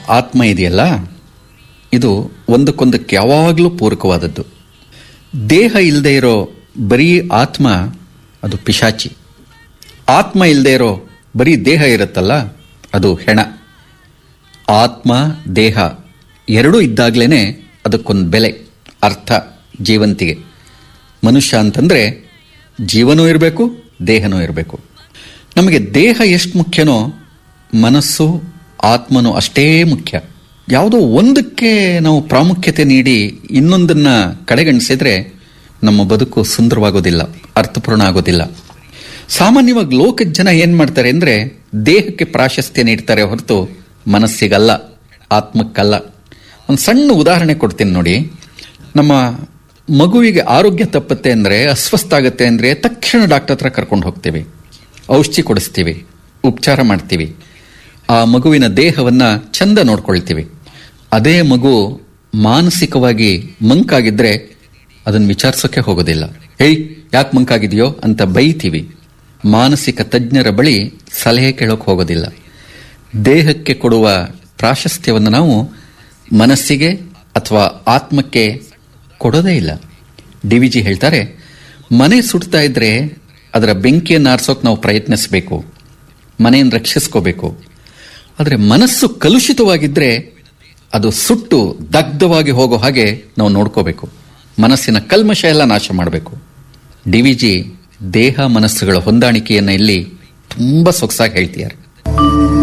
ಆತ್ಮ ಇದೆಯಲ್ಲ ಇದು ಒಂದಕ್ಕೊಂದಕ್ಕೆ ಯಾವಾಗಲೂ ಪೂರಕವಾದದ್ದು ದೇಹ ಇಲ್ಲದೆ ಇರೋ ಬರೀ ಆತ್ಮ ಅದು ಪಿಶಾಚಿ ಆತ್ಮ ಇಲ್ಲದೆ ಇರೋ ಬರೀ ದೇಹ ಇರುತ್ತಲ್ಲ ಅದು ಹೆಣ ಆತ್ಮ ದೇಹ ಎರಡೂ ಇದ್ದಾಗಲೇ ಅದಕ್ಕೊಂದು ಬೆಲೆ ಅರ್ಥ ಜೀವಂತಿಗೆ ಮನುಷ್ಯ ಅಂತಂದರೆ ಜೀವನೂ ಇರಬೇಕು ದೇಹನೂ ಇರಬೇಕು ನಮಗೆ ದೇಹ ಎಷ್ಟು ಮುಖ್ಯನೋ ಮನಸ್ಸು ಆತ್ಮನೂ ಅಷ್ಟೇ ಮುಖ್ಯ ಯಾವುದೋ ಒಂದಕ್ಕೆ ನಾವು ಪ್ರಾಮುಖ್ಯತೆ ನೀಡಿ ಇನ್ನೊಂದನ್ನು ಕಡೆಗಣಿಸಿದ್ರೆ ನಮ್ಮ ಬದುಕು ಸುಂದರವಾಗೋದಿಲ್ಲ ಅರ್ಥಪೂರ್ಣ ಆಗೋದಿಲ್ಲ ಸಾಮಾನ್ಯವಾಗಿ ಲೋಕದ ಜನ ಏನು ಮಾಡ್ತಾರೆ ಅಂದರೆ ದೇಹಕ್ಕೆ ಪ್ರಾಶಸ್ತ್ಯ ನೀಡ್ತಾರೆ ಹೊರತು ಮನಸ್ಸಿಗಲ್ಲ ಆತ್ಮಕ್ಕಲ್ಲ ಒಂದು ಸಣ್ಣ ಉದಾಹರಣೆ ಕೊಡ್ತೀನಿ ನೋಡಿ ನಮ್ಮ ಮಗುವಿಗೆ ಆರೋಗ್ಯ ತಪ್ಪತ್ತೆ ಅಂದರೆ ಅಸ್ವಸ್ಥ ಆಗುತ್ತೆ ಅಂದರೆ ತಕ್ಷಣ ಡಾಕ್ಟರ್ ಹತ್ರ ಕರ್ಕೊಂಡು ಹೋಗ್ತೀವಿ ಔಷಧಿ ಕೊಡಿಸ್ತೀವಿ ಉಪಚಾರ ಮಾಡ್ತೀವಿ ಆ ಮಗುವಿನ ದೇಹವನ್ನು ಚಂದ ನೋಡ್ಕೊಳ್ತೀವಿ ಅದೇ ಮಗು ಮಾನಸಿಕವಾಗಿ ಮಂಕಾಗಿದ್ದರೆ ಅದನ್ನು ವಿಚಾರಿಸೋಕೆ ಹೋಗೋದಿಲ್ಲ ಹೇಯ್ ಯಾಕೆ ಮಂಕಾಗಿದೆಯೋ ಅಂತ ಬೈತೀವಿ ಮಾನಸಿಕ ತಜ್ಞರ ಬಳಿ ಸಲಹೆ ಕೇಳೋಕೆ ಹೋಗೋದಿಲ್ಲ ದೇಹಕ್ಕೆ ಕೊಡುವ ಪ್ರಾಶಸ್ತ್ಯವನ್ನು ನಾವು ಮನಸ್ಸಿಗೆ ಅಥವಾ ಆತ್ಮಕ್ಕೆ ಕೊಡೋದೇ ಇಲ್ಲ ಡಿ ವಿ ಜಿ ಹೇಳ್ತಾರೆ ಮನೆ ಸುಡ್ತಾ ಇದ್ರೆ ಅದರ ಬೆಂಕಿಯನ್ನು ಆರಿಸೋಕೆ ನಾವು ಪ್ರಯತ್ನಿಸಬೇಕು ಮನೆಯನ್ನು ರಕ್ಷಿಸ್ಕೋಬೇಕು ಆದರೆ ಮನಸ್ಸು ಕಲುಷಿತವಾಗಿದ್ದರೆ ಅದು ಸುಟ್ಟು ದಗ್ಧವಾಗಿ ಹೋಗೋ ಹಾಗೆ ನಾವು ನೋಡ್ಕೋಬೇಕು ಮನಸ್ಸಿನ ಕಲ್ಮಶ ಎಲ್ಲ ನಾಶ ಮಾಡಬೇಕು ಡಿ ವಿ ಜಿ ದೇಹ ಮನಸ್ಸುಗಳ ಹೊಂದಾಣಿಕೆಯನ್ನು ಇಲ್ಲಿ ತುಂಬ ಸೊಗಸಾಗಿ ಹೇಳ್ತಿದ್ದಾರೆ